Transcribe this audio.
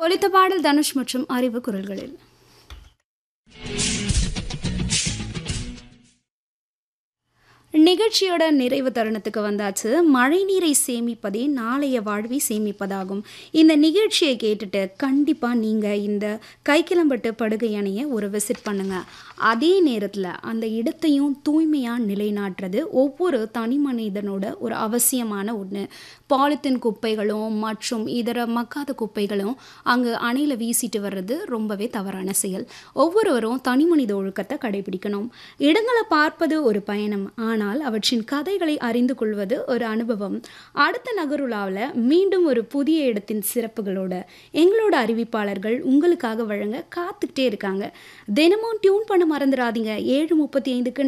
ஒலித்த பாடல் தனுஷ் மற்றும் அறிவு குரல்களில் நிகழ்ச்சியோட நிறைவு தருணத்துக்கு வந்தாச்சு மழை நீரை சேமிப்பதே நாளைய வாழ்வை சேமிப்பதாகும் இந்த நிகழ்ச்சியை கேட்டுட்டு கண்டிப்பாக நீங்கள் இந்த கைக்கிளம்பட்டு படுகை அணையை ஒரு விசிட் பண்ணுங்க அதே நேரத்தில் அந்த இடத்தையும் தூய்மையாக நிலைநாட்டுறது ஒவ்வொரு தனி மனிதனோட ஒரு அவசியமான ஒன்று பாலித்தீன் குப்பைகளும் மற்றும் இதர மக்காத குப்பைகளும் அங்கு அணையில் வீசிட்டு வர்றது ரொம்பவே தவறான செயல் ஒவ்வொருவரும் தனி மனித ஒழுக்கத்தை கடைபிடிக்கணும் இடங்களை பார்ப்பது ஒரு பயணம் ஆனால் அவற்றின் கதைகளை அறிந்து கொள்வது ஒரு அனுபவம் அடுத்த நகருலாவில் மீண்டும் ஒரு புதிய இடத்தின் சிறப்புகளோட எங்களோட அறிவிப்பாளர்கள் உங்களுக்காக வழங்க காத்துக்கிட்டே இருக்காங்க தினமும் டியூன் பண்ண மறந்துடாதீங்க ஏழு முப்பத்தி ஐந்துக்கு